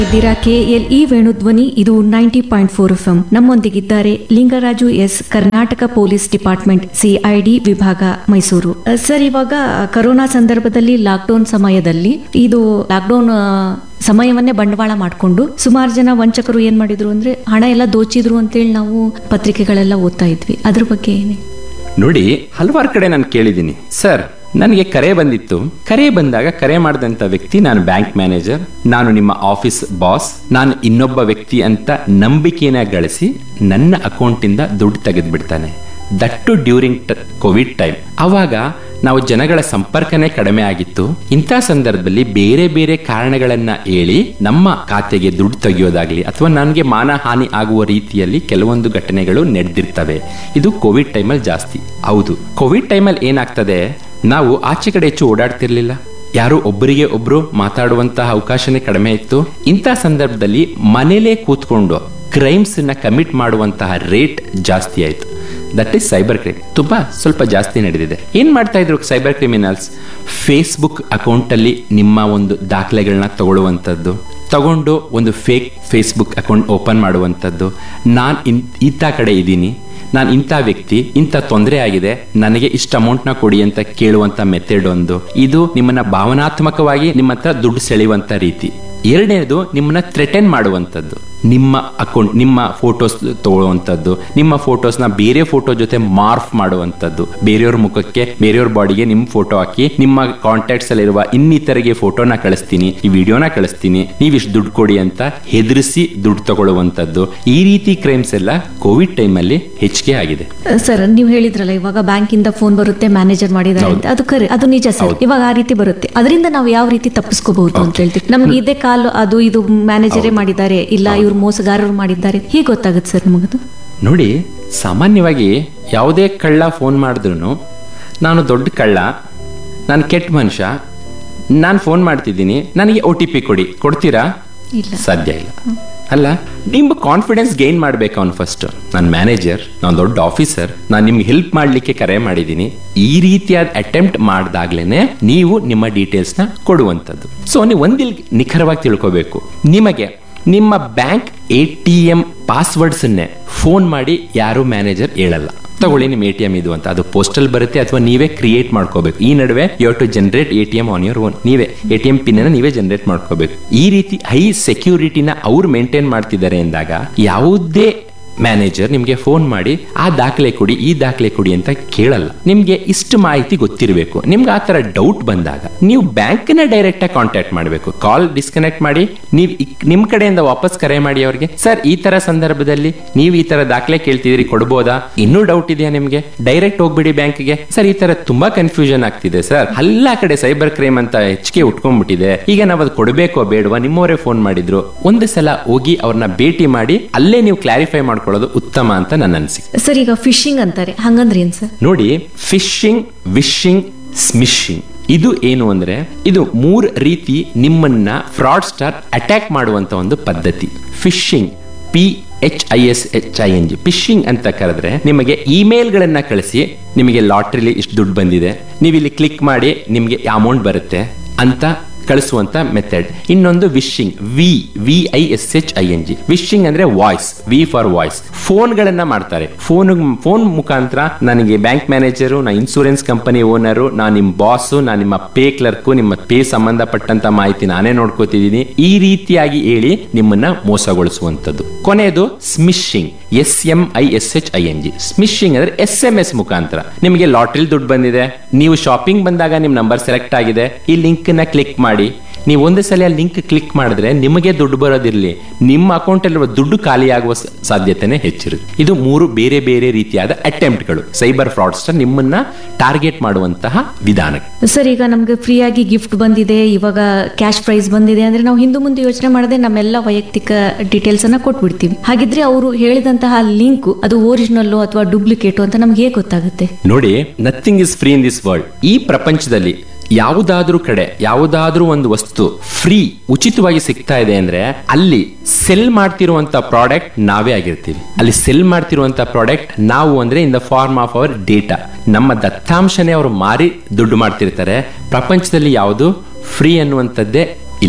ಇದ್ದೀರಾ KL KLE Venudhwani ಇದು ninety point four F M ನಮ್ಮೊಂದಿಗಿದ್ದಾರೆ Lingaraju S Karnataka police department CID ವಿಭಾಗ ಮೈಸೂರು ಅ, ಸರ್ ಇವಾಗ ಕರೋನಾ ಸಂದರ್ಭದಲ್ಲಿ ಲಾಕ್ಡೌನ್ ಸಮಯದಲ್ಲಿ ಇದು ಲಾಕ್ಡೌನ್ ಆ, ಸಮಯವನ್ನೇ ಬಂಡವಾಳ ಮಾಡಿಕೊಂಡು ಸುಮಾರು ಜನ ವಂಚಕರು ಏನ್ ಮಾಡಿದ್ರು ಅಂದ್ರೆ ಹಣ ಎಲ್ಲ ದೋಚಿದ್ರು ಅಂತೇಳಿ ನಾವು ಪತ್ರಿಕೆಗಳೆಲ್ಲ ಓದ್ತಾ ಇದ್ವಿ ಅದ್ರ ಬಗ್ಗೆ ಏನೇ ನೋಡಿ ಹಲವಾರು ಕಡೆ ನಾನು ಕೇಳಿದ್ದೀನಿ ಸರ್ ನನಗೆ ಕರೆ ಬಂದಿತ್ತು ಕರೆ ಬಂದಾಗ ಕರೆ ಮಾಡಿದಂಥ ವ್ಯಕ್ತಿ ನಾನು ಬ್ಯಾಂಕ್ ಮ್ಯಾನೇಜರ್ ನಾನು ನಿಮ್ಮ ಆಫೀಸ್ ಬಾಸ್ ನಾನು ಇನ್ನೊಬ್ಬ ವ್ಯಕ್ತಿ ಅಂತ ನಂಬಿಕೆನ ಗಳಿಸಿ ನನ್ನ ಅಕೌಂಟಿಂದ ದುಡ್ಡು ತೆಗೆದುಬಿಡ್ತಾನೆ ದಟ್ಟು ಡ್ಯೂರಿಂಗ್ ಕೋವಿಡ್ ಟೈಮ್ ಅವಾಗ ನಾವು ಜನಗಳ ಸಂಪರ್ಕನೇ ಕಡಿಮೆ ಆಗಿತ್ತು ಇಂಥ ಸಂದರ್ಭದಲ್ಲಿ ಬೇರೆ ಬೇರೆ ಕಾರಣಗಳನ್ನ ಹೇಳಿ ನಮ್ಮ ಖಾತೆಗೆ ದುಡ್ಡು ತೆಗೆಯೋದಾಗ್ಲಿ ಅಥವಾ ನನಗೆ ಮಾನಹಾನಿ ಆಗುವ ರೀತಿಯಲ್ಲಿ ಕೆಲವೊಂದು ಘಟನೆಗಳು ನಡೆದಿರ್ತವೆ ಇದು ಕೋವಿಡ್ ಟೈಮಲ್ಲಿ ಜಾಸ್ತಿ ಹೌದು ಕೋವಿಡ್ ಟೈಮಲ್ಲಿ ಏನಾಗ್ತದೆ ನಾವು ಆಚೆ ಕಡೆ ಹೆಚ್ಚು ಓಡಾಡ್ತಿರ್ಲಿಲ್ಲ ಯಾರು ಒಬ್ಬರಿಗೆ ಒಬ್ರು ಮಾತಾಡುವಂತಹ ಅವಕಾಶನೇ ಕಡಿಮೆ ಇತ್ತು ಇಂಥ ಸಂದರ್ಭದಲ್ಲಿ ಮನೇಲೇ ಕೂತ್ಕೊಂಡು ಕ್ರೈಮ್ಸ್ ನ ಕಮಿಟ್ ಮಾಡುವಂತಹ ರೇಟ್ ಜಾಸ್ತಿ ಆಯ್ತು ದಟ್ ಈಸ್ ಸೈಬರ್ ಕ್ರೈಮ್ ತುಂಬಾ ಸ್ವಲ್ಪ ಜಾಸ್ತಿ ನಡೆದಿದೆ ಏನ್ ಮಾಡ್ತಾ ಇದ್ರು ಸೈಬರ್ ಕ್ರಿಮಿನಲ್ಸ್ ಫೇಸ್ಬುಕ್ ಅಕೌಂಟ್ ಅಲ್ಲಿ ನಿಮ್ಮ ಒಂದು ದಾಖಲೆಗಳನ್ನ ತಗೊಳ್ಳುವಂಥದ್ದು ತಗೊಂಡು ಒಂದು ಫೇಕ್ ಫೇಸ್ಬುಕ್ ಅಕೌಂಟ್ ಓಪನ್ ಮಾಡುವಂಥದ್ದು ನಾನು ಇನ್ ಇಂಥ ಕಡೆ ಇದ್ದೀನಿ ನಾನು ಇಂಥ ವ್ಯಕ್ತಿ ಇಂಥ ತೊಂದರೆ ಆಗಿದೆ ನನಗೆ ಇಷ್ಟು ಅಮೌಂಟ್ನ ಕೊಡಿ ಅಂತ ಕೇಳುವಂತ ಮೆಥಡ್ ಒಂದು ಇದು ನಿಮ್ಮನ್ನ ಭಾವನಾತ್ಮಕವಾಗಿ ನಿಮ್ಮ ಹತ್ರ ದುಡ್ಡು ಸೆಳೆಯುವಂತ ರೀತಿ ಎರಡನೇದು ನಿಮ್ಮನ್ನ ಥ್ರೆಟನ್ ಮಾಡುವಂಥದ್ದು ನಿಮ್ಮ ಅಕೌಂಟ್ ನಿಮ್ಮ ಫೋಟೋಸ್ ತಗೊಳ್ಳುವಂಥದ್ದು ನಿಮ್ಮ ಫೋಟೋಸ್ನ ಬೇರೆ ಫೋಟೋ ಜೊತೆ ಮಾರ್ಫ್ ಮಾಡುವಂಥದ್ದು ಬೇರೆಯವ್ರ ಮುಖಕ್ಕೆ ಬೇರೆಯವ್ರ ಬಾಡಿಗೆ ನಿಮ್ಮ ಫೋಟೋ ಹಾಕಿ ನಿಮ್ಮ ಕಾಂಟ್ಯಾಕ್ಟ್ಸ್ ಅಲ್ಲಿರುವ ಇನ್ನಿತರಿಗೆ ಫೋಟೋನ ಕಳಿಸ್ತೀನಿ ಈ ವಿಡಿಯೋನ ಕಳಿಸ್ತೀನಿ ನೀವಿಷ್ಟು ದುಡ್ಡು ಕೊಡಿ ಅಂತ ಹೆದರಿಸಿ ದುಡ್ಡು ತಗೊಳ್ಳುವಂಥದ್ದು ಈ ರೀತಿ ಕ್ರೈಮ್ಸ್ ಎಲ್ಲ ಕೋವಿಡ್ ಟೈಮಲ್ಲಿ ಹೆಚ್ಚಿಗೆ ಆಗಿದೆ ಸರ್ ನೀವು ಹೇಳಿದ್ರಲ್ಲ ಇವಾಗ ಬ್ಯಾಂಕ್ ಇಂದ ಫೋನ್ ಬರುತ್ತೆ ಮ್ಯಾನೇಜರ್ ಮಾಡಿದ್ದಾರೆ ಅಂತ ಅದು ಕರೆ ಅದು ನಿಜ ಸರ್ ಇವಾಗ ಆ ರೀತಿ ಬರುತ್ತೆ ಅದರಿಂದ ನಾವು ಯಾವ ರೀತಿ ತಪ್ಪಿಸ್ಕೋಬಹುದು ಅಂತ ಹೇಳ್ತೀವಿ ನಮ್ಗೆ ಇದೇ ಕಾಲ್ ಅದು ಇದು ಮ್ಯಾನೇಜರೇ ಮಾಡಿದ್ದಾರೆ ಇಲ್ಲ ಇವ್ರು ಮೋಸಗಾರರು ಮಾಡಿದ್ದಾರೆ ಹೀಗೆ ಗೊತ್ತಾಗುತ್ತೆ ಸರ್ ನಮಗದು ನೋಡಿ ಸಾಮಾನ್ಯವಾಗಿ ಯಾವುದೇ ಕಳ್ಳ ಫೋನ್ ಮಾಡಿದ್ರು ನಾನು ದೊಡ್ಡ ಕಳ್ಳ ನಾನು ಕೆಟ್ಟ ಮನುಷ್ಯ ನಾನು ಫೋನ್ ಮಾಡ್ತಿದ್ದೀನಿ ನನಗೆ ಒ ಟಿ ಪಿ ಕೊಡಿ ಕೊಡ್ತೀರಾ ಇಲ್ಲ ಸಾಧ್ಯ ಇಲ್ಲ ಅಲ್ಲ ನಿಮ್ಮ ಕಾನ್ಫಿಡೆನ್ಸ್ ಗೇನ್ ಮಾಡ್ಬೇಕು ಅವ್ನು ಫಸ್ಟ್ ನಾನು ಮ್ಯಾನೇಜರ್ ನಾನು ದೊಡ್ಡ ಆಫೀಸರ್ ನಾನು ನಿಮ್ಗೆ ಹೆಲ್ಪ್ ಮಾಡ್ಲಿಕ್ಕೆ ಕರೆ ಮಾಡಿದ್ದೀನಿ ಈ ರೀತಿಯಾದ ಅಟೆಂಪ್ಟ್ ಮಾಡ್ದಾಗ್ಲೇನೆ ನೀವು ನಿಮ್ಮ ಡೀಟೇಲ್ಸ್ನ ಕೊಡುವಂಥದ್ದು ಸೊ ನೀವು ಒಂದಿಲ್ ನಿಖರವಾಗಿ ತಿಳ್ಕೋಬೇಕು ನಿಮಗೆ ನಿಮ್ಮ ಬ್ಯಾಂಕ್ ಎ ಟಿ ಎಂ ಪಾಸ್ವರ್ಡ್ಸನ್ನೇ ಫೋನ್ ಮಾಡಿ ಯಾರು ಮ್ಯಾನೇಜರ್ ಹೇಳಲ್ಲ ತಗೊಳ್ಳಿ ನಿಮ್ಮ ಎ ಟಿ ಎಂ ಇದು ಅಂತ ಅದು ಪೋಸ್ಟಲ್ ಬರುತ್ತೆ ಅಥವಾ ನೀವೇ ಕ್ರಿಯೇಟ್ ಮಾಡ್ಕೋಬೇಕು ಈ ನಡುವೆ you to generate A T M on your own ನೀವೇ ಎ ಟಿ ಎಂ ಪಿನ್ ನೀವೇ ಜನರೇಟ್ ಮಾಡ್ಕೋಬೇಕು ಈ ರೀತಿ ಹೈ ಸೆಕ್ಯೂರಿಟಿನ ಅವ್ರು ಮೇಂಟೈನ್ ಮಾಡ್ತಿದ್ದಾರೆ ಎಂದಾಗ ಯಾವುದೇ ಮ್ಯಾನೇಜರ್ ನಿಮಗೆ ಫೋನ್ ಮಾಡಿ ಆ ದಾಖಲೆ ಕೊಡಿ ಈ ದಾಖಲೆ ಕೊಡಿ ಅಂತ ಕೇಳಲ್ಲ ನಿಮ್ಗೆ ಇಷ್ಟು ಮಾಹಿತಿ ಗೊತ್ತಿರಬೇಕು ನಿಮ್ಗೆ ಆ ತರ ಡೌಟ್ ಬಂದಾಗ ನೀವು ಬ್ಯಾಂಕ್ನ ಡೈರೆಕ್ಟ್ ಆಗಿ ಕಾಂಟ್ಯಾಕ್ಟ್ ಮಾಡಬೇಕು ಕಾಲ್ ಡಿಸ್ಕನೆಕ್ಟ್ ಮಾಡಿ ನೀವು ನಿಮ್ ಕಡೆಯಿಂದ ವಾಪಸ್ ಕರೆ ಮಾಡಿ ಅವ್ರಿಗೆ ಸರ್ ಈ ತರ ಸಂದರ್ಭದಲ್ಲಿ ನೀವು ಈ ತರ ದಾಖಲೆ ಕೇಳ್ತಿದ್ರಿ ಕೊಡ್ಬೋದಾ ಇನ್ನೂ ಡೌಟ್ ಇದೆಯಾ ನಿಮ್ಗೆ ಡೈರೆಕ್ಟ್ ಹೋಗ್ಬಿಡಿ ಬ್ಯಾಂಕ್ಗೆ ಸರ್ ಈ ತರ ತುಂಬಾ ಕನ್ಫ್ಯೂಷನ್ ಆಗ್ತಿದೆ ಸರ್ ಎಲ್ಲ ಕಡೆ ಸೈಬರ್ ಕ್ರೈಮ್ ಅಂತ ಹೆಚ್ಚಿಗೆ ಉಟ್ಕೊಂಡ್ಬಿಟ್ಟಿದೆ ಈಗ ನಾವು ಅದು ಕೊಡಬೇಕೋ ಬೇಡವಾ ನಿಮ್ಮವರೇ ಫೋನ್ ಮಾಡಿದ್ರು ಒಂದು ಸಲ ಹೋಗಿ ಅವ್ರನ್ನ ಭೇಟಿ ಮಾಡಿ ಅಲ್ಲೇ ನೀವು ಕ್ಲಾರಿಫೈ ಮಾಡ್ಕೊಳ್ಳೋದು ಉತ್ತಮ ಅಂತ ನನ್ನ ಅನಿಸಿಕೆ ಸರ್ ಈಗ ಫಿಶಿಂಗ್ ಅಂತಾರೆ ಹಂಗಂದ್ರೆ ಏನ್ ಸರ್ ನೋಡಿ ಫಿಶಿಂಗ್ ವಿಶಿಂಗ್ ಸ್ಮಿಶಿಂಗ್ ಇದು ಏನು ಅಂದ್ರೆ ಇದು ಮೂರ್ ರೀತಿ ನಿಮ್ಮನ್ನ ಫ್ರಾಡ್ ಸ್ಟಾರ್ ಅಟ್ಯಾಕ್ ಮಾಡುವಂತ ಒಂದು ಪದ್ಧತಿ phishing P H I S H I N G phishing ಅಂತ ಕರೆದ್ರೆ ನಿಮಗೆ ಇಮೇಲ್ಗಳನ್ನ ಕಳಿಸಿ ನಿಮಗೆ ಲಾಟ್ರಿಲಿ ಇಷ್ಟು ದುಡ್ಡು ಬಂದಿದೆ ನೀವು ಇಲ್ಲಿ ಕ್ಲಿಕ್ ಮಾಡಿ ನಿಮಗೆ ಅಮೌಂಟ್ ಬರುತ್ತೆ ಅಂತ ಕಳಿಸುವಂತ ಮೆಥಡ್ ಇನ್ನೊಂದು vishing V V I S H I N G vishing ಅಂದ್ರೆ ವಾಯ್ಸ್ ವಿ ಫಾರ್ ವಾಯ್ಸ್ ಫೋನ್ಗಳನ್ನ ಮಾಡ್ತಾರೆ ಫೋನ್ ಫೋನ್ ಮುಖಾಂತರ ನನಗೆ ಬ್ಯಾಂಕ್ ಮ್ಯಾನೇಜರು ನಾ ಇನ್ಸೂರೆನ್ಸ್ ಕಂಪನಿ ಓನರು ನಾ ನಿಮ್ಮ ಬಾಸು ನಾ ನಿಮ್ಮ ಪೇ ಕ್ಲರ್ಕು ನಿಮ್ಮ ಪೇ ಸಂಬಂಧಪಟ್ಟಂತ ಮಾಹಿತಿ ನಾನೇ ನೋಡ್ಕೋತಿದ್ದೀನಿ ಈ ರೀತಿಯಾಗಿ ಹೇಳಿ ನಿಮ್ಮನ್ನ ಮೋಸಗೊಳಿಸುವಂತದ್ದು ಕೊನೆಯದು smishing S M I S H I N G smishing ಅಂದ್ರೆ ಎಸ್ ಎಂ ಎಸ್ ಮುಖಾಂತರ ನಿಮಗೆ ಲಾಟ್ರಿಲ್ ದುಡ್ಡು ಬಂದಿದೆ ನೀವು ಶಾಪಿಂಗ್ ಬಂದಾಗ ನಿಮ್ ನಂಬರ್ ಸೆಲೆಕ್ಟ್ ಆಗಿದೆ ಈ ಲಿಂಕ್ ನ ಕ್ಲಿಕ್ ಮಾಡಿ ನೀವು ಒಂದು ಸಲ ಲಿಂಕ್ ಕ್ಲಿಕ್ ಮಾಡಿದ್ರೆ ನಿಮಗೆ ದುಡ್ಡು ಬರೋದಿರಲಿ ನಿಮ್ಮ ಅಕೌಂಟ್ ಅಲ್ಲಿರುವ ದುಡ್ಡು ಖಾಲಿಯಾಗುವ ಸ- ಸಾಧ್ಯತೆನೇ ಹೆಚ್ಚಿರುತ್ತೆ ಇದು ಮೂರು ಬೇರೆ ಬೇರೆ ರೀತಿಯಾದ ಅಟೆಂಪ್ಟ್ಗಳು ಸೈಬರ್ ಫ್ರಾಡ್ಸ್ಟರ್ ನಿಮ್ಮನ್ನ ಟಾರ್ಗೆಟ್ ಮಾಡುವಂತಹ ವಿಧಾನ ಸರ್ ಈಗ ನಮ್ಗೆ ಫ್ರೀ ಆಗಿ ಗಿಫ್ಟ್ ಬಂದಿದೆ ಇವಾಗ ಕ್ಯಾಶ್ ಪ್ರೈಸ್ ಬಂದಿದೆ ಅಂದ್ರೆ ನಾವು ಹಿಂದೆ ಮುಂದೆ ಯೋಚನೆ ಮಾಡದೆ ನಮ್ಮೆಲ್ಲ ವೈಯಕ್ತಿಕ ಡೀಟೇಲ್ಸ್ ಅನ್ನ ಕೊಟ್ಬಿಡ್ತೀವಿ ಹಾಗಿದ್ರೆ ಅವರು ಹೇಳಿದಂತಹ ಲಿಂಕ್ ಅದು ಒರಿಜಿನಲ್ ಅಥವಾ ಡೂಪ್ಲಿಕೇಟ್ ಅಂತ ನಮ್ಗೆ ಹೇಗೆ ಗೊತ್ತಾಗುತ್ತೆ ನೋಡಿ nothing is free in this world ಈ ಪ್ರಪಂಚದಲ್ಲಿ ಯಾವುದಾದ್ರೂ ಕಡೆ ಯಾವುದಾದ್ರೂ ಒಂದು ವಸ್ತು ಫ್ರೀ ಉಚಿತವಾಗಿ ಸಿಗ್ತಾ ಇದೆ ಅಂದ್ರೆ ಅಲ್ಲಿ ಸೆಲ್ ಮಾಡ್ತಿರುವಂತ ಪ್ರಾಡಕ್ಟ್ ನಾವೇ ಆಗಿರ್ತೀವಿ ಅಲ್ಲಿ ಸೆಲ್ ಮಾಡ್ತಿರುವಂತ ಪ್ರಾಡಕ್ಟ್ ನಾವು ಅಂದ್ರೆ in the form of our data ನಮ್ಮ ದತ್ತಾಂಶನೇ ಅವರು ಮಾರಿ ದುಡ್ಡು ಮಾಡ್ತಿರ್ತಾರೆ ಪ್ರಪಂಚದಲ್ಲಿ ಯಾವುದು ಫ್ರೀ ಅನ್ನುವಂಥದ್ದೇ ಇಲ್ಲ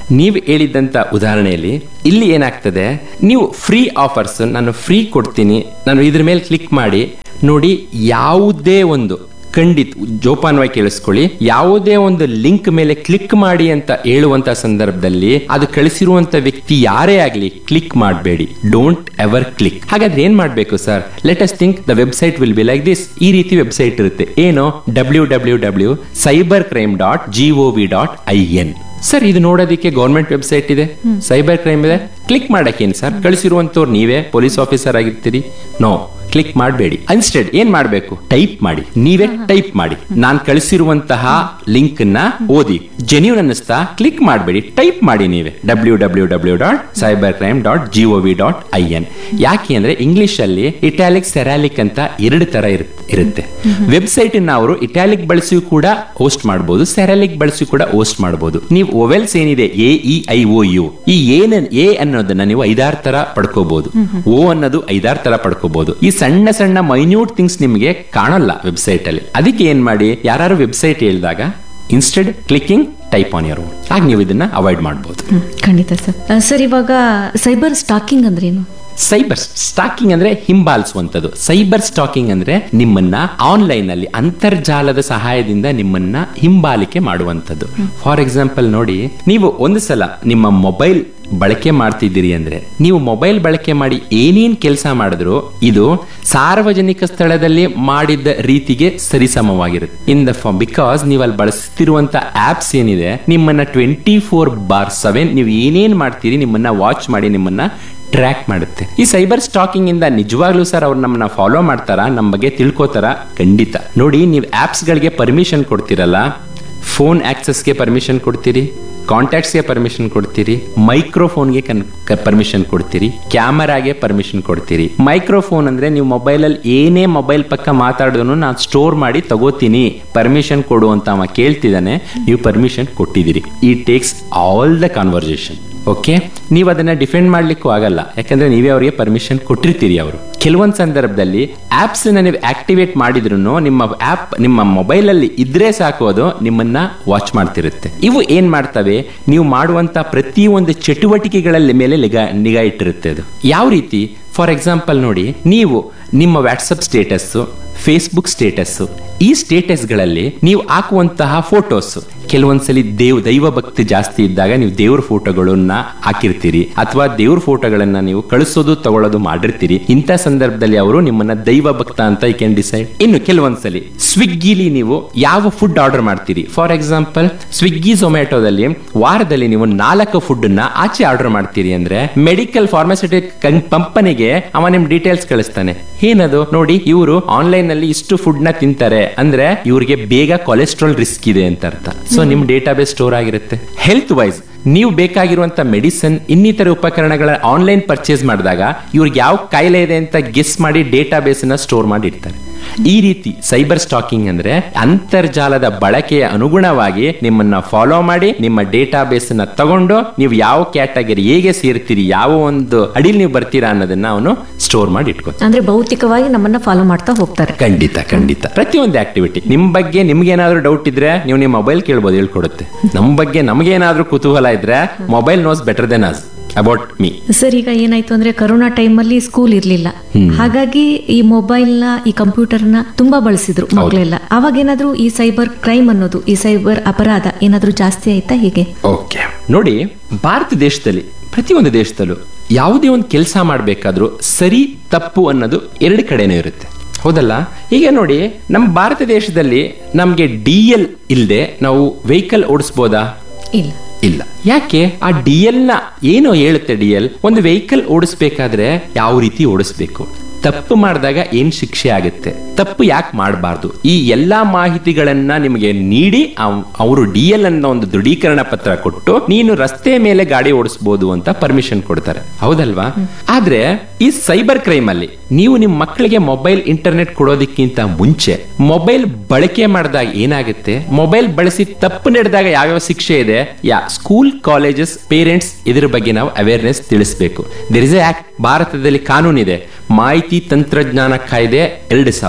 ನೀವು ಹೇಳಿದಂತ ಉದಾಹರಣೆಯಲ್ಲಿ ಇಲ್ಲಿ ಏನಾಗ್ತದೆ ನೀವು ಫ್ರೀ ಆಫರ್ಸ್ ನಾನು ಫ್ರೀ ಕೊಡ್ತೀನಿ ನಾನು ಇದ್ರ ಮೇಲೆ ಕ್ಲಿಕ್ ಮಾಡಿ ನೋಡಿ ಯಾವುದೇ ಒಂದು ಖಂಡಿತ ಜೋಪಾನವಾಗಿ ಕೇಳಿಸ್ಕೊಳ್ಳಿ ಯಾವುದೇ ಒಂದು ಲಿಂಕ್ ಮೇಲೆ ಕ್ಲಿಕ್ ಮಾಡಿ ಅಂತ ಹೇಳುವಂತ ಸಂದರ್ಭದಲ್ಲಿ ಅದು ಕಳಿಸಿರುವಂತ ವ್ಯಕ್ತಿ ಯಾರೇ ಆಗಲಿ ಕ್ಲಿಕ್ ಮಾಡಬೇಡಿ ಡೋಂಟ್ ಎವರ್ ಕ್ಲಿಕ್ ಹಾಗಾದ್ರೆ ಏನ್ ಮಾಡಬೇಕು sir let us think the website will be like this ಈ ರೀತಿ ವೆಬ್ಸೈಟ್ ಇರುತ್ತೆ ಏನು W W W cyber crime dot G O V dot I N sir ಇದು ನೋಡೋದಕ್ಕೆ ಗೌರ್ಮೆಂಟ್ ವೆಬ್ಸೈಟ್ ಇದೆ ಸೈಬರ್ ಕ್ರೈಮ್ ಇದೆ ಕ್ಲಿಕ್ ಮಾಡಕ್ಕೇನು ಸರ್ ಕಳಿಸಿರುವಂತವ್ರು ನೀವೇ ಪೊಲೀಸ್ ಆಫೀಸರ್ ಆಗಿರ್ತೀರಿ ನೋ ಕ್ಲಿಕ್ ಮಾಡಬೇಡಿ ಇನ್ಸ್ಟೆಡ್ ಏನ್ ಮಾಡಬೇಕು ಟೈಪ್ ಮಾಡಿ ನೀವೇ ಟೈಪ್ ಮಾಡಿ ನಾನು ಕಳಿಸಿರುವಂತಹ ಲಿಂಕ್ ನ ಓದಿ ಜೆನ್ಯೂನ್ ಅನ್ನಿಸ್ತಾ ಕ್ಲಿಕ್ ಮಾಡಬೇಡಿ ಟೈಪ್ ಮಾಡಿ ನೀವೇ W W W dot cyber crime dot G O V dot I N ಯಾಕೆ ಅಂದ್ರೆ ಇಂಗ್ಲಿಷ್ ಅಲ್ಲಿ ಇಟ್ಯಾಲಿಕ್ ಸೆರಾಲಿಕ್ ಅಂತ ಎರಡು ತರ ಇರುತ್- ಇರುತ್ತೆ ವೆಬ್ಸೈಟ್ ನ ಅವರು ಇಟ್ಯಾಲಿಕ್ ಬಳಸಿ ಕೂಡ ಹೋಸ್ಟ್ ಮಾಡಬಹುದು ಸೆರಾಲಿಕ್ ಬಳಸಿ ಕೂಡ ಹೋಸ್ಟ್ ಮಾಡಬಹುದು ನೀವು ಓವೆಲ್ಸ್ ಏನಿದೆ A E I O U ಈ ಏನ್ ಎ ಅನ್ನೋದನ್ನ ನೀವು ಐದಾರು ತರ ಪಡ್ಕೋಬಹುದು ಓ ಅನ್ನೋದು ಐದಾರು ತರ ಪಡ್ಕೋಬಹುದು ಈ ಸಣ್ಣ ಸಣ್ಣ ಮೈನ್ಯೂಟ್ ಥಿಂಗ್ಸ್ ನಿಮಗೆ ಕಾಣಲ್ಲ ವೆಬ್ಸೈಟ್ ಅಲ್ಲಿ ಅದಕ್ಕೆ ಏನ್ ಮಾಡಿ ಯಾರು ವೆಬ್ಸೈಟ್ ಹೇಳಿದಾಗ instead clicking type on your own ಆಗ ನೀವು ಇದನ್ನ ಅವಾಯ್ಡ್ ಮಾಡಬಹುದು ಹ್ಮ್, ಖಂಡಿತ ಸರ್ ಆ, ಸರ್ ಇವಾಗ ಸೈಬರ್ ಸ್ಟಾಕಿಂಗ್ ಅಂದ್ರೇನು ಸೈಬರ್ ಸ್ಟಾಕಿಂಗ್ ಅಂದ್ರೆ ಹಿಂಬಾಲಿಸುವಂತದ್ದು ಸೈಬರ್ ಸ್ಟಾಕಿಂಗ್ ಅಂದ್ರೆ ನಿಮ್ಮನ್ನ ಆನ್ಲೈನ್ ಅಲ್ಲಿ ಅಂತರ್ಜಾಲದ ಸಹಾಯದಿಂದ ನಿಮ್ಮನ್ನ ಹಿಂಬಾಲಿಕೆ ಮಾಡುವಂತದ್ದು ಫಾರ್ ಎಕ್ಸಾಂಪಲ್ ನೋಡಿ ನೀವು ಒಂದು ಸಲ ನಿಮ್ಮ ಮೊಬೈಲ್ ಬಳಕೆ ಮಾಡ್ತಿದ್ದೀರಿ ಅಂದ್ರೆ ನೀವು ಮೊಬೈಲ್ ಬಳಕೆ ಮಾಡಿ ಏನೇನ್ ಕೆಲಸ ಮಾಡಿದ್ರು ಇದು ಸಾರ್ವಜನಿಕ ಸ್ಥಳದಲ್ಲಿ ಮಾಡಿದ ರೀತಿಗೆ ಸರಿಸಮವಾಗಿರುತ್ತೆ ಇನ್ ದ ಬಿಕಾಸ್ ನೀವು ಅಲ್ಲಿ ಬಳಸ್ತಿರುವಂತ ಆಪ್ಸ್ ಏನಿದೆ ನಿಮ್ಮನ್ನ ಟ್ವೆಂಟಿ ಫೋರ್ ಬಾರ್ ಸೆವೆನ್ ನೀವು ಏನೇನ್ ಮಾಡ್ತೀರಿ ನಿಮ್ಮನ್ನ ವಾಚ್ ಮಾಡಿ ನಿಮ್ಮನ್ನ ಟ್ರ್ಯಾಕ್ ಮಾಡುತ್ತೆ ಈ ಸೈಬರ್ ಸ್ಟಾಕಿಂಗ್ ಇಂದ ನಿಜವಾಗ್ಲೂ ಸರ್ ಅವ್ರು ನಮ್ಮನ್ನ ಫಾಲೋ ಮಾಡ್ತಾರ ನಮ್ಮ ಬಗ್ಗೆ ತಿಳ್ಕೊತಾರ ಖಂಡಿತ ನೋಡಿ ನೀವು ಆಪ್ಸ್ ಗಳಿಗೆ ಪರ್ಮಿಷನ್ ಕೊಡ್ತಿರಲ್ಲ ಫೋನ್ ಆಕ್ಸೆಸ್ಗೆ ಪರ್ಮಿಷನ್ ಕೊಡ್ತೀರಿ ಕಾಂಟ್ಯಾಕ್ಟ್ಸ್ಗೆ ಪರ್ಮಿಷನ್ ಕೊಡ್ತೀರಿ ಮೈಕ್ರೋಫೋನ್ಗೆ ಪರ್ಮಿಷನ್ ಕೊಡ್ತೀರಿ ಕ್ಯಾಮರಾಗೆ ಪರ್ಮಿಷನ್ ಕೊಡ್ತೀರಿ ಮೈಕ್ರೋಫೋನ್ ಅಂದ್ರೆ ನೀವು ಮೊಬೈಲಲ್ಲಿ ಏನೇ ಮೊಬೈಲ್ ಪಕ್ಕ ಮಾತಾಡಿದ್ರು ನಾನು ಸ್ಟೋರ್ ಮಾಡಿ ತಗೋತೀನಿ ಪರ್ಮಿಷನ್ ಕೊಡು ಅಂತ ಅವ ಕೇಳ್ತಿದ್ದಾನೆ ನೀವು ಪರ್ಮಿಷನ್ ಕೊಟ್ಟಿದ್ದೀರಿ ಈ takes all the conversation okay ನೀವು ಅದನ್ನ ಡಿಫೆಂಡ್ ಮಾಡ್ಲಿಕ್ಕೂ ಆಗಲ್ಲ ಯಾಕಂದ್ರೆ ನೀವೇ ಅವರಿಗೆ ಪರ್ಮಿಷನ್ ಕೊಟ್ಟಿರ್ತೀರಿ ಅವರು ಕೆಲವೊಂದು ಸಂದರ್ಭದಲ್ಲಿ ಆಪ್ಸ್ ನೀವು ಆಕ್ಟಿವೇಟ್ ಮಾಡಿದ್ರು ನಿಮ್ಮ ಆಪ್ ನಿಮ್ಮ ಮೊಬೈಲ್ ಅಲ್ಲಿ ಇದ್ರೆ ಸಾಕು ಅದು ನಿಮ್ಮನ್ನ ವಾಚ್ ಮಾಡ್ತಿರುತ್ತೆ ಇವು ಏನ್ ಮಾಡ್ತವೆ ನೀವು ಮಾಡುವಂತ ಪ್ರತಿಯೊಂದು ಚಟುವಟಿಕೆಗಳಲ್ಲಿ ಮೇಲೆ ನಿಗಾ ನಿಗಾ ಇಟ್ಟಿರುತ್ತೆ ಅದು ಯಾವ ರೀತಿ ಫಾರ್ ಎಕ್ಸಾಂಪಲ್ ನೋಡಿ ನೀವು ನಿಮ್ಮ ವಾಟ್ಸಪ್ ಸ್ಟೇಟಸ್ ಫೇಸ್ಬುಕ್ ಸ್ಟೇಟಸ್ ಈ ಸ್ಟೇಟಸ್ಗಳಲ್ಲಿ ನೀವು ಹಾಕುವಂತಹ ಫೋಟೋಸ್ ಕೆಲವೊಂದ್ಸಲಿ ದೇವ್ ದೈವ ಭಕ್ತಿ ಜಾಸ್ತಿ ಇದ್ದಾಗ ನೀವು ದೇವ್ರ ಫೋಟೋಗಳನ್ನ ಹಾಕಿರ್ತೀರಿ ಅಥವಾ ದೇವ್ರ ಫೋಟೋಗಳನ್ನ ನೀವು ಕಳಿಸೋದು ತಗೊಳ್ಳೋದು ಮಾಡಿರ್ತೀರಿ ಇಂಥ ಸಂದರ್ಭದಲ್ಲಿ ಅವರು ನಿಮ್ಮನ್ನ ದೈವ ಭಕ್ತ ಅಂತ ಐ ಕ್ಯಾನ್ ಡಿಸೈಡ್ ಇನ್ನು ಕೆಲವೊಂದ್ಸಲಿ ಸ್ವಿಗ್ಗಿಲಿ ನೀವು ಯಾವ ಫುಡ್ ಆರ್ಡರ್ ಮಾಡ್ತೀರಿ ಫಾರ್ ಎಕ್ಸಾಂಪಲ್ ಸ್ವಿಗ್ಗಿ ಝೊಮ್ಯಾಟೋದಲ್ಲಿ ವಾರದಲ್ಲಿ ನೀವು ನಾಲ್ಕು ಫುಡ್ ನ ಆಚೆ ಆರ್ಡರ್ ಮಾಡ್ತೀರಿ ಅಂದ್ರೆ ಮೆಡಿಕಲ್ ಫಾರ್ಮಾಸ್ಯೂಟಿಕ್ ಕಂಪನಿಗೆ ಅವ ನಿಮ್ ಡೀಟೇಲ್ಸ್ ಕಳಿಸ್ತಾನೆ ಏನದು ನೋಡಿ ಇವರು ಆನ್ಲೈನ್ ನಲ್ಲಿ ಇಷ್ಟು ಫುಡ್ ನ ತಿಂತಾರೆ ಅಂದ್ರೆ ಇವ್ರಿಗೆ ಬೇಗ ಕೊಲೆಸ್ಟ್ರಾಲ್ ರಿಸ್ಕ್ ಇದೆ ಅಂತ ಅರ್ಥ ಸೊ ನಿಮ್ ಡೇಟಾಬೇಸ್ ಸ್ಟೋರ್ ಆಗಿರುತ್ತೆ ಹೆಲ್ತ್ ವೈಸ್ ನೀವು ಬೇಕಾಗಿರುವಂತ ಮೆಡಿಸಿನ್ ಇನ್ನಿತರ ಉಪಕರಣಗಳ ಆನ್ಲೈನ್ ಪರ್ಚೇಸ್ ಮಾಡಿದಾಗ ಇವ್ರಿಗೆ ಯಾವ ಕಾಯಿಲೆ ಇದೆ ಅಂತ ಗೆಸ್ ಮಾಡಿ ಡೇಟಾಬೇಸ್ ನ ಸ್ಟೋರ್ ಮಾಡಿ ಇಡ್ತಾರೆ ಈ ರೀತಿ ಸೈಬರ್ ಸ್ಟಾಕಿಂಗ್ ಅಂದ್ರೆ ಅಂತರ್ಜಾಲದ ಬಳಕೆಯ ಅನುಗುಣವಾಗಿ ನಿಮ್ಮನ್ನ ಫಾಲೋ ಮಾಡಿ ನಿಮ್ಮ ಡೇಟಾಬೇಸ್ ನ ತಗೊಂಡು ನೀವು ಯಾವ ಕ್ಯಾಟಗರಿ ಹೇಗೆ ಸೇರ್ತೀರಿ ಯಾವ ಒಂದು ಅಡಿಲ್ ನೀವು ಬರ್ತೀರಾ ಅನ್ನೋದನ್ನ ಅವನು ಸ್ಟೋರ್ ಮಾಡಿ ಇಟ್ಕೋತಾನೆ ಅಂದ್ರೆ ಭೌತಿಕವಾಗಿ ನಮ್ಮನ್ನ ಫಾಲೋ ಮಾಡ್ತಾ ಹೋಗ್ತಾರೆ ಖಂಡಿತ ಖಂಡಿತ ಪ್ರತಿಯೊಂದು ಆಕ್ಟಿವಿಟಿ ನಿಮ್ ಬಗ್ಗೆ ನಿಮ್ಗೆ ಏನಾದ್ರೂ ಡೌಟ್ ಇದ್ರೆ ನೀವು ನಿಮ್ಮ ಮೊಬೈಲ್ ಕೇಳ್ಬೋದು ಹೇಳ್ಕೊಡುತ್ತೆ ನಮ್ ಬಗ್ಗೆ ನಮ್ಗೆ ಏನಾದ್ರೂ ಕುತೂಹಲ ಇದ್ರೆ mobile knows better then us about me sir ಈಗ ಏನಾಯ್ತು ಅಂದ್ರೆ ಕರೋನಾ ಟೈಮ್ ಅಲ್ಲಿ ಸ್ಕೂಲ್ ಇರ್ಲಿಲ್ಲ ಹಾಗಾಗಿ ಈ ಮೊಬೈಲ್ ನ ಈ ಕಂಪ್ಯೂಟರ್ ನ ತುಂಬಾ ಬಳಸಿದ್ರು ಮಕ್ಕಳೆಲ್ಲ ಅವಾಗ ಏನಾದ್ರೂ ಈ ಸೈಬರ್ ಕ್ರೈಮ್ ಅನ್ನೋದು ಈ ಸೈಬರ್ ಅಪರಾಧ ಏನಾದ್ರೂ ಜಾಸ್ತಿ ಆಯ್ತಾ ಹೀಗೆ ಓಕೆ ನೋಡಿ ಭಾರತ ದೇಶದಲ್ಲಿ ಪ್ರತಿಯೊಂದು ದೇಶದಲ್ಲೂ ಯಾವುದೇ ಒಂದು ಕೆಲಸ ಮಾಡಬೇಕಾದ್ರೂ ಸರಿ ತಪ್ಪು ಅನ್ನೋದು ಎರಡು ಕಡೆನೂ ಇರುತ್ತೆ ಹೌದಲ್ಲ ಈಗ ನೋಡಿ ನಮ್ಮ ಭಾರತ ದೇಶದಲ್ಲಿ ನಮಗೆ ಡಿ ಎಲ್ ಇಲ್ಲದೆ ನಾವು ವೆಹಿಕಲ್ ಓಡಿಸ್ಬೋದಾ ಇಲ್ಲ ಇಲ್ಲ ಯಾಕೆ ಆ ಡಿ ಎಲ್ ನ ಏನು ಹೇಳುತ್ತೆ ಡಿ ಎಲ್ ಒಂದು ವೆಹಿಕಲ್ ಓಡಿಸ್ಬೇಕಾದ್ರೆ ಯಾವ ರೀತಿ ಓಡಿಸ್ಬೇಕು ತಪ್ಪು ಮಾಡಿದಾಗ ಏನ್ ಶಿಕ್ಷೆ ಆಗುತ್ತೆ ತಪ್ಪು ಯಾಕೆ ಮಾಡಬಾರ್ದು ಈ ಎಲ್ಲಾ ಮಾಹಿತಿಗಳನ್ನ ನಿಮಗೆ ನೀಡಿ ಅವರು ಡಿ ಎಲ್ ಅನ್ನೋ ಒಂದು ದೃಢೀಕರಣ ಪತ್ರ ಕೊಟ್ಟು ನೀನು ರಸ್ತೆ ಮೇಲೆ ಗಾಡಿ ಓಡಿಸಬಹುದು ಅಂತ ಪರ್ಮಿಷನ್ ಕೊಡ್ತಾರೆ ಹೌದಲ್ವಾ ಆದ್ರೆ ಈ ಸೈಬರ್ ಕ್ರೈಮ್ ಅಲ್ಲಿ ನೀವು ನಿಮ್ಮ ಮಕ್ಕಳಿಗೆ ಮೊಬೈಲ್ ಇಂಟರ್ನೆಟ್ ಕೊಡೋದಕ್ಕಿಂತ ಮುಂಚೆ ಮೊಬೈಲ್ ಬಳಕೆ ಮಾಡಿದಾಗ ಏನಾಗುತ್ತೆ ಮೊಬೈಲ್ ಬಳಸಿ ತಪ್ಪು ನಡೆದಾಗ ಯಾವ್ಯಾವ ಶಿಕ್ಷೆ ಇದೆ ಯಾ ಸ್ಕೂಲ್ ಕಾಲೇಜಸ್ ಪೇರೆಂಟ್ಸ್ ಇದ್ರ ಬಗ್ಗೆ ನಾವು ಅವೇರ್ನೆಸ್ ತಿಳಿಸಬೇಕು ದಿರ್ ಇಸ್ ಆಕ್ಟ್ ಭಾರತದಲ್ಲಿ ಕಾನೂನಿದೆ ಮಾಹಿತಿ ತಂತ್ರಜ್ಞಾನ ಕಾಯ್ದೆ ಎರಡು ಸಾವಿರ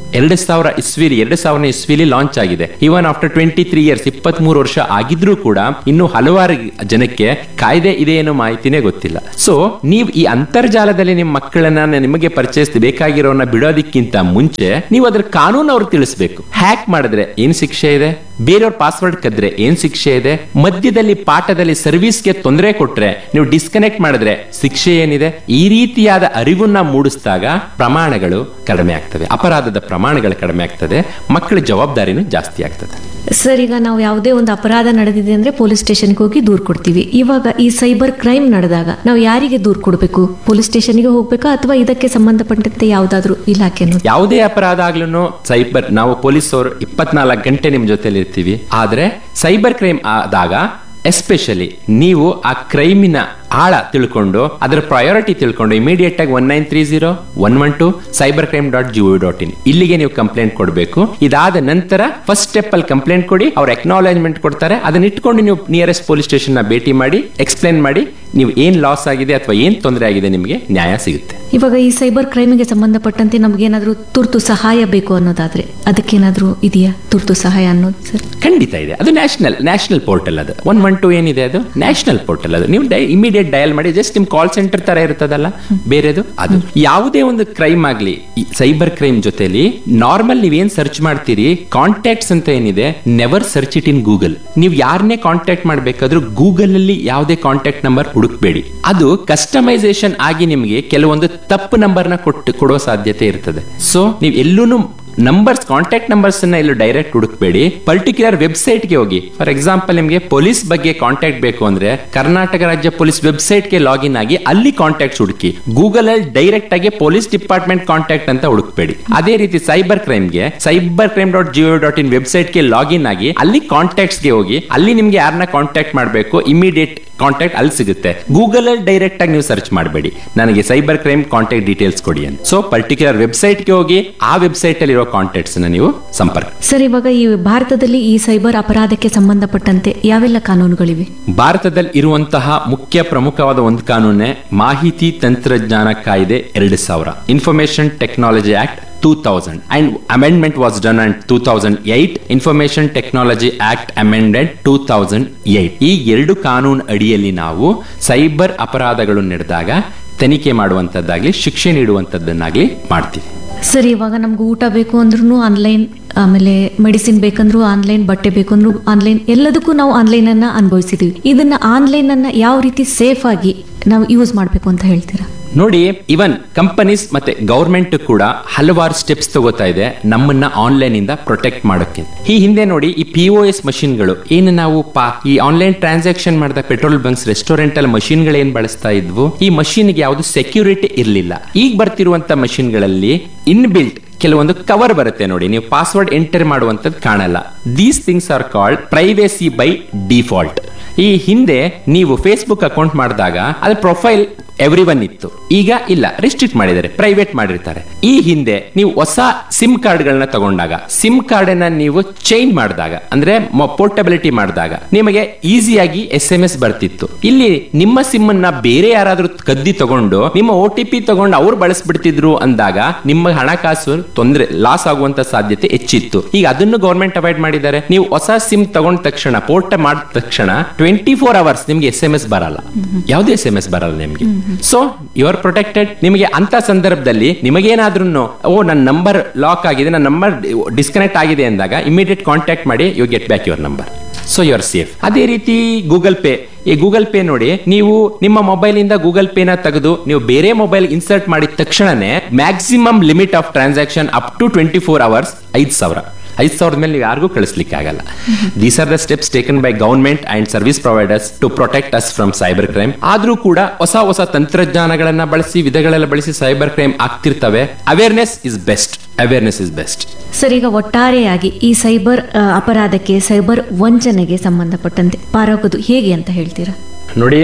ಎರಡು ಸಾವಿರ ಇಸ್ವಿಲಿ ಎರಡು ಸಾವಿರ ಇಸ್ವಿಲಿ ಲಾಂಚ್ ಆಗಿದೆ even after twenty three years ಇಪ್ಪತ್ತ್ ಮೂರು ವರ್ಷ ಆಗಿದ್ರೂ ಕೂಡ ಇನ್ನು ಹಲವಾರು ಜನಕ್ಕೆ ಕಾಯ್ದೆ ಇದೆ ಏನೋ ಮಾಹಿತಿನೇ ಗೊತ್ತಿಲ್ಲ ಸೊ ನೀವು ಈ ಅಂತರ್ಜಾಲದಲ್ಲಿ ನಿಮ್ಮ ಮಕ್ಕಳನ್ನ ನಿಮಗೆ ಪರಿಚಯಿಸ್ ಬೇಕಾಗಿರೋನ ಬಿಡೋದಕ್ಕಿಂತ ಮುಂಚೆ ನೀವು ಅದ್ರ ಕಾನೂನು ಅವ್ರು ತಿಳಿಸ್ಬೇಕು ಹ್ಯಾಕ್ ಮಾಡಿದ್ರೆ ಏನ್ ಶಿಕ್ಷೆ ಇದೆ ಬೇರೆಯವ್ರ ಪಾಸ್ವರ್ಡ್ ಕದ್ರೆ ಏನ್ ಶಿಕ್ಷೆ ಇದೆ ಮಧ್ಯದಲ್ಲಿ ಪಾಠದಲ್ಲಿ ಸರ್ವಿಸ್ಗೆ ತೊಂದರೆ ಕೊಟ್ರೆ ನೀವು ಡಿಸ್ಕನೆಕ್ಟ್ ಮಾಡಿದ್ರೆ ಶಿಕ್ಷೆ ಏನಿದೆ ಈ ರೀತಿಯಾದ ಅರಿವನ್ನ ಮೂಡಿಸಿದಾಗ ಪ್ರಮಾಣಗಳು ಕಡಿಮೆ ಆಗ್ತವೆ ಅಪರಾಧದ ಪ್ರಮಾಣಗಳು ಕಡಿಮೆ ಆಗ್ತದೆ ಮಕ್ಕಳ ಜವಾಬ್ದಾರಿನೂ ಜಾಸ್ತಿ ಆಗ್ತದೆ ಸರ್ ಈಗ ನಾವು ಯಾವುದೇ ಒಂದು ಅಪರಾಧ ನಡೆದಿದೆ ಅಂದ್ರೆ ಪೊಲೀಸ್ ಸ್ಟೇಷನ್ಗೆ ಹೋಗಿ ದೂರ್ ಕೊಡ್ತೀವಿ ಇವಾಗ ಈ ಸೈಬರ್ ಕ್ರೈಮ್ ನಡೆದಾಗ ನಾವು ಯಾರಿಗೆ ದೂರ್ ಕೊಡಬೇಕು ಪೊಲೀಸ್ ಸ್ಟೇಷನ್ಗೆ ಹೋಗ್ಬೇಕಾ ಅಥವಾ ಇದಕ್ಕೆ ಸಂಬಂಧಪಟ್ಟಂತೆ ಯಾವ್ದಾದ್ರು ಇಲಾಖೆ ಅನ್ನೋದು ಯಾವುದೇ ಅಪರಾಧ ಆಗ್ಲೂ ಸೈಬರ್ ನಾವು ಪೊಲೀಸ್ ಅವರು ಇಪ್ಪತ್ನಾಲ್ಕು ಗಂಟೆ ನಿಮ್ ಜೊತೆಲಿ ಇರ್ತೀವಿ ಆದ್ರೆ ಸೈಬರ್ ಕ್ರೈಮ್ ಆದಾಗ ಎಸ್ಪೆಷಲಿ ನೀವು ಆ ಕ್ರೈಮಿನ ಆಳ ತಿಳ್ಕೊಂಡು ಅದರ ಪ್ರಯಾರಿಟಿ ತಿಳ್ಕೊಂಡು ಇಮಿಡಿಯೇಟ್ ಆಗಿ one nine three zero one one two cyber crime dot G O dot in ಇಲ್ಲಿಗೆ ನೀವು ಕಂಪ್ಲೇಂಟ್ ಕೊಡಬೇಕು ಇದಾದ ನಂತರ ಫಸ್ಟ್ ಸ್ಟೆಪ್ ಅಲ್ಲಿ ಕಂಪ್ಲೇಂಟ್ ಕೊಡಿ ಅವ್ರು ಅಕ್ನಾಲೇಜ್ಮೆಂಟ್ ಕೊಡ್ತಾರೆ ಅದನ್ನ ಇಟ್ಕೊಂಡು ನೀವು ನಿಯರೆಸ್ಟ್ ಪೊಲೀಸ್ ಸ್ಟೇಷನ್ ನ ಭೇಟಿ ಮಾಡಿ ಎಕ್ಸ್ಪ್ಲೇನ್ ಮಾಡಿ ನೀವು ಏನ್ ಲಾಸ್ ಆಗಿದೆ ಅಥವಾ ಏನ್ ತೊಂದರೆ ಆಗಿದೆ ನಿಮಗೆ ನ್ಯಾಯ ಸಿಗುತ್ತೆ ಇವಾಗ ಈ ಸೈಬರ್ ಕ್ರೈಮ್ಗೆ ಸಂಬಂಧಪಟ್ಟಂತೆ ನಮ್ಗೇನಾದ್ರೂ ತುರ್ತು ಸಹಾಯ ಬೇಕು ಅನ್ನೋದಾದ್ರೆ ಅದಕ್ಕೇನಾದ್ರೂ ಇದೆಯಾ ತುರ್ತು ಸಹಾಯ ಅನ್ನೋದು ಸರ್ ಖಂಡಿತ ಇದೆ ಅದು ನ್ಯಾಷನಲ್ ನ್ಯಾಷನಲ್ ಪೋರ್ಟಲ್ ಅದು ಒನ್ ಒನ್ ಟು ಏನಿದೆ ಅದು ನ್ಯಾಷನಲ್ ಪೋರ್ಟಲ್ ಅದು ನೀವು ಇಮಿಡಿಯೇಟ್ ಡಯಲ್ ಮಾಡಿ ಜಸ್ಟ್ ನಿಮ್ ಕಾಲ್ ಸೆಂಟರ್ ತರ ಇರ್ತದಲ್ಲ ಬೇರೆದು ಅದು ಯಾವುದೇ ಒಂದು ಕ್ರೈಮ್ ಆಗ್ಲಿ ಸೈಬರ್ ಕ್ರೈಮ್ ಜೊತೆಲಿ ನಾರ್ಮಲ್ ನೀವೇನ್ ಸರ್ಚ್ ಮಾಡ್ತೀರಿ ಕಾಂಟ್ಯಾಕ್ಟ್ಸ್ ಅಂತ ಏನಿದೆ never search it in Google ನೀವು ಯಾರನ್ನೇ ಕಾಂಟ್ಯಾಕ್ಟ್ ಮಾಡ್ಬೇಕಾದ್ರೂ ಗೂಗಲ್ ಅಲ್ಲಿ ಯಾವುದೇ ಕಾಂಟ್ಯಾಕ್ಟ್ ನಂಬರ್ ಹುಡುಕ್ಬೇಡಿ ಅದು ಕಸ್ಟಮೈಸೇಷನ್ ಆಗಿ ನಿಮಗೆ ಕೆಲವೊಂದು ತಪ್ಪು ನಂಬರ್ನ ಕೊಟ್ಟು ಕೊಡೋ ಸಾಧ್ಯತೆ ಇರ್ತದೆ ಸೊ ನೀವು ಎಲ್ಲೂ ನಂಬರ್ಸ್ ಕಾಂಟ್ಯಾಕ್ಟ್ ನಂಬರ್ಸ್ ಅನ್ನ ಎಲ್ಲೂ ಡೈರೆಕ್ಟ್ ಹುಡುಕ್ಬೇಡಿ ಪರ್ಟಿಕ್ಯುಲರ್ ವೆಬ್ಸೈಟ್ ಗೆ ಹೋಗಿ ಫಾರ್ ಎಕ್ಸಾಂಪಲ್ ನಿಮಗೆ ಪೊಲೀಸ್ ಬಗ್ಗೆ ಕಾಂಟ್ಯಾಕ್ಟ್ ಬೇಕು ಅಂದ್ರೆ ಕರ್ನಾಟಕ ರಾಜ್ಯ ಪೊಲೀಸ್ ವೆಬ್ಸೈಟ್ ಗೆ ಲಾಗಿನ್ ಆಗಿ ಅಲ್ಲಿ ಕಾಂಟ್ಯಾಕ್ಟ್ಸ್ ಹುಡುಕಿ ಗೂಗಲ್ ಅಲ್ಲಿ ಡೈರೆಕ್ಟ್ ಆಗಿ ಪೊಲೀಸ್ ಡಿಪಾರ್ಟ್ಮೆಂಟ್ ಕಾಂಟ್ಯಾಕ್ಟ್ ಅಂತ ಹುಡುಕ್ಬೇಡಿ ಅದೇ ರೀತಿ ಸೈಬರ್ ಕ್ರೈಮ್ ಗೆ cyber crime dot G O dot in website ಗೆ ಲಾಗಿನ್ ಆಗಿ ಅಲ್ಲಿ ಕಾಂಟ್ಯಾಕ್ಟ್ಸ್ ಗೆ ಹೋಗಿ ಅಲ್ಲಿ ನಿಮ್ಗೆ ಯಾರನ್ನ ಕಾಂಟ್ಯಾಕ್ಟ್ ಮಾಡಬೇಕು ಇಮಿಡಿಯೇಟ್ ಕಾಂಟ್ಯಾಕ್ಟ್ ಅಲ್ಲಿ ಸಿಗುತ್ತೆ ಗೂಗಲ್ ಅಲ್ಲಿ ಡೈರೆಕ್ಟ್ ಆಗಿ ನೀವು ಸರ್ಚ್ ಮಾಡಬೇಡಿ ನನಗೆ ಸೈಬರ್ ಕ್ರೈಮ್ ಕಾಂಟ್ಯಾಕ್ಟ್ ಡೀಟೇಲ್ಸ್ ಕೊಡಿ ಅಂತ ಸೊ ಪರ್ಟಿಕ್ಯುಲರ್ ವೆಬ್ಸೈಟ್ ಗೆ ಹೋಗಿ ಆ ವೆಬ್ಸೈಟ್ ಅಲ್ಲಿ ಇರೋ ಕಾಂಟ್ಯಾಕ್ಟ್ಸ್ ನೀವು ಸಂಪರ್ಕ ಸರ್ ಇವಾಗ ಈ ಭಾರತದಲ್ಲಿ ಈ ಸೈಬರ್ ಅಪರಾಧಕ್ಕೆ ಸಂಬಂಧಪಟ್ಟಂತೆ ಯಾವೆಲ್ಲ ಕಾನೂನುಗಳಿವೆ ಭಾರತದಲ್ಲಿ ಇರುವಂತಹ ಮುಖ್ಯ ಪ್ರಮುಖವಾದ ಒಂದು ಕಾನೂನೇ ಮಾಹಿತಿ ತಂತ್ರಜ್ಞಾನ ಕಾಯ್ದೆ ಎರಡು ಸಾವಿರ information technology act two thousand and amendment was done and two thousand eight information technology act amended two thousand eight ಈ ಎರಡು ಕಾನೂನು ಅಡಿಯಲ್ಲಿ ನಾವು ಸೈಬರ್ ಅಪರಾಧಗಳು ನಡೆದಾಗ ತನಿಖೆ ಮಾಡುವಂತದ್ದಾಗ್ಲಿ ಶಿಕ್ಷೆ ನೀಡುವಂತದ್ದನ್ನಾಗ್ಲಿ ಮಾಡ್ತೀವಿ ಸರ್ ಇವಾಗ ನಮ್ಗೆ ಊಟ ಬೇಕು ಅಂದ್ರೂ ಆನ್ಲೈನ್ ಆಮೇಲೆ ಮೆಡಿಸಿನ್ ಬೇಕಂದ್ರೂ ಆನ್ಲೈನ್ ಬಟ್ಟೆ ಬೇಕಂದ್ರೂ ಆನ್ಲೈನ್ ಎಲ್ಲದಕ್ಕೂ ನಾವು ಆನ್ಲೈನ್ ಅನ್ನ ಅನುಭವಿಸಿದೀವಿ ಇದನ್ನ ಆನ್ಲೈನ್ ಅನ್ನ ಯಾವ ರೀತಿ ಸೇಫ್ ಆಗಿ ನಾವು ಯೂಸ್ ಮಾಡಬೇಕು ಅಂತ ಹೇಳ್ತೀರಾ ನೋಡಿ ಇವನ್ ಕಂಪನೀಸ್ ಮತ್ತೆ ಗವರ್ಮೆಂಟ್ ಕೂಡ ಹಲವಾರು ಸ್ಟೆಪ್ಸ್ ತಗೋತಾ ಇದೆ ನಮ್ಮನ್ನ ಆನ್ಲೈನ್ ಇಂದ ಪ್ರೊಟೆಕ್ಟ್ ಮಾಡೋಕೆ ಈ ಹಿಂದೆ ನೋಡಿ ಈ ಪಿ ಒ ಎಸ್ ಮಷಿನ್ಗಳು ಏನು ನಾವು ಪಾ ಈ ಆನ್ಲೈನ್ ಟ್ರಾನ್ಸಾಕ್ಷನ್ ಮಾಡಿದ ಪೆಟ್ರೋಲ್ ಬಂಕ್ಸ್ ರೆಸ್ಟೋರೆಂಟ್ ಅಲ್ಲಿ ಮಷಿನ್ಗಳು ಏನ್ ಬಳಸ್ತಾ ಇದ್ವು ಈ ಮಷಿನ್ಗೆ ಯಾವುದು ಸೆಕ್ಯೂರಿಟಿ ಇರಲಿಲ್ಲ ಈಗ ಬರ್ತಿರುವಂತ ಮಷಿನ್ಗಳಲ್ಲಿ ಇನ್ ಬಿಲ್ಟ್ ಕೆಲವೊಂದು ಕವರ್ ಬರುತ್ತೆ ನೋಡಿ ನೀವು ಪಾಸ್ವರ್ಡ್ ಎಂಟರ್ ಮಾಡುವಂತದ್ದು ಕಾಣಲ್ಲ these things are called privacy by default ಈ ಹಿಂದೆ ನೀವು ಫೇಸ್ಬುಕ್ ಅಕೌಂಟ್ ಮಾಡಿದಾಗ ಅದ್ರ ಪ್ರೊಫೈಲ್ ಎವ್ರಿ ಒನ್ ಇತ್ತು ಈಗ ಇಲ್ಲ ರಿಸ್ಟ್ರಿಕ್ಟ್ ಮಾಡಿದ್ದಾರೆ ಪ್ರೈವೇಟ್ ಮಾಡಿರ್ತಾರೆ ಈ ಹಿಂದೆ ನೀವು ಹೊಸ ಸಿಮ್ ಕಾರ್ಡ್ಗಳನ್ನ ತಗೊಂಡಾಗ ಸಿಮ್ ಕಾರ್ಡ್ ಅನ್ನ ನೀವು ಚೇಂಜ್ ಮಾಡಿದಾಗ ಅಂದ್ರೆ ಪೋರ್ಟಬಿಲಿಟಿ ಮಾಡಿದಾಗ ನಿಮಗೆ ಈಸಿಯಾಗಿ ಎಸ್ ಎಂ ಎಸ್ ಬರ್ತಿತ್ತು ಇಲ್ಲಿ ನಿಮ್ಮ ಸಿಮ್ ಅನ್ನ ಬೇರೆ ಯಾರಾದ್ರೂ ಕದ್ದಿ ತಗೊಂಡು ನಿಮ್ಮ ಒ ಟಿ ಪಿ ತಗೊಂಡು ಅವ್ರು ಬಳಸ್ಬಿಡ್ತಿದ್ರು ಅಂದಾಗ ನಿಮ್ಮ ಹಣಕಾಸು ತೊಂದರೆ ಲಾಸ್ ಆಗುವಂತ ಸಾಧ್ಯತೆ ಹೆಚ್ಚಿತ್ತು ಈಗ ಅದನ್ನು ಗೌರ್ಮೆಂಟ್ ಅವಾಯ್ಡ್ ಮಾಡಿದ್ದಾರೆ ನೀವು ಹೊಸ ಸಿಮ್ ತಗೊಂಡ ತಕ್ಷಣ ಪೋರ್ಟ್ ಮಾಡಿದ ತಕ್ಷಣ ಟ್ವೆಂಟಿ ಫೋರ್ ಅವರ್ಸ್ ನಿಮ್ಗೆ ಎಸ್ ಎಂ ಎಸ್ ಬರಲ್ಲ ಯಾವುದೇ ಎಸ್ ಎಂ ಎಸ್ ಬರಲ್ಲ ನಿಮ್ಗೆ ಸೊ ಯು ಆರ್ ಪ್ರೊಟೆಕ್ಟೆಡ್ ನಿಮಗೆ ಅಂತ ಸಂದರ್ಭದಲ್ಲಿ ನಿಮಗೇನಾದ್ರೂ ಓ ನನ್ನ ನಂಬರ್ ಲಾಕ್ ಆಗಿದೆ ನನ್ನ ನಂಬರ್ ಡಿಸ್ಕನೆಕ್ಟ್ ಆಗಿದೆ ಅಂದಾಗ ಇಮಿಡಿಯೇಟ್ ಕಾಂಟ್ಯಾಕ್ಟ್ ಮಾಡಿ you get back your number so you are safe ಅದೇ ರೀತಿ ಗೂಗಲ್ ಪೇ ಈ ಗೂಗಲ್ ಪೇ ನೋಡಿ ನೀವು ನಿಮ್ಮ ಮೊಬೈಲ್ ಇಂದ ಗೂಗಲ್ ಪೇನ ತೆಗೆದು ನೀವು ಬೇರೆ ಮೊಬೈಲ್ ಇನ್ಸರ್ಟ್ ಮಾಡಿದ ತಕ್ಷಣನೇ maximum limit of transaction up to twenty four hours ಐದು ಸಾವಿರ ಐದು ಸಾವಿರದ ಮೇಲೆ ನೀವು ಯಾರಿಗೂ ಕಳಿಸ್ಲಿಕ್ಕೆ ಆಗಲ್ಲ these are the steps taken by government and service providers to protect us from cyber crime ಆದ್ರೂ ಕೂಡ ಹೊಸ ಹೊಸ ತಂತ್ರಜ್ಞಾನಗಳನ್ನ ಬಳಸಿ ವಿಧಗಳೆಲ್ಲ ಬಳಸಿ ಸೈಬರ್ ಕ್ರೈಮ್ ಆಗ್ತಿರ್ತವೆ awareness is best awareness is best sir ಈಗ ಒಟ್ಟಾರೆಯಾಗಿ ಈ ಸೈಬರ್ ಆ, ಅಪರಾಧಕ್ಕೆ ಸೈಬರ್ ವಂಚನೆಗೆ ಸಂಬಂಧಪಟ್ಟಂತೆ ಪಾರಾಗೋದು ಹೇಗೆ ಅಂತ ಹೇಳ್ತೀರಾ ನೋಡಿ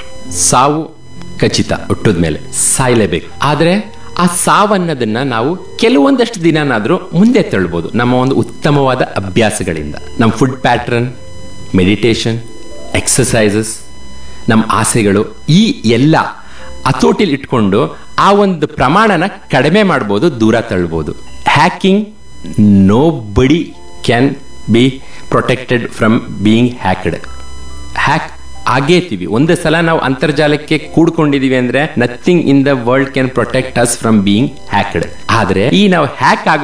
ಸಾವು ಖಚಿತ ಹುಟ್ಟದ ಮೇಲೆ ಸಾಯ್ಲೇಬೇಕು ಆದ್ರೆ ಆ ಸಾವನ್ನೋದನ್ನ ನಾವು ಕೆಲವೊಂದಷ್ಟು ದಿನನಾದ್ರೂ ಮುಂದೆ ತಳ್ಬೋದು ನಮ್ಮ ಒಂದು ಉತ್ತಮವಾದ ಅಭ್ಯಾಸಗಳಿಂದ ನಮ್ಮ ಫುಡ್ ಪ್ಯಾಟ್ರನ್ ಮೆಡಿಟೇಷನ್ ಎಕ್ಸಸೈಸಸ್ ನಮ್ಮ ಆಸೆಗಳು ಈ ಎಲ್ಲ ಹತೋಟಿಲಿ ಇಟ್ಕೊಂಡು ಆ ಒಂದು ಪ್ರಮಾಣನ ಕಡಿಮೆ ಮಾಡ್ಬೋದು ದೂರ ತಳ್ಬೋದು hacking nobody can be protected from being hacked hack ಆಗೇತೀವಿ ಒಂದೇ ಸಲ ನಾವು ಅಂತರ್ಜಾಲಕ್ಕೆ ಕೂಡ್ಕೊಂಡಿದೀವಿ ಅಂದ್ರೆ nothing in the world can protect us from being hacked ಆದ್ರೆ ಈ ನಾವು ಹ್ಯಾಕ್ ಆಗೋ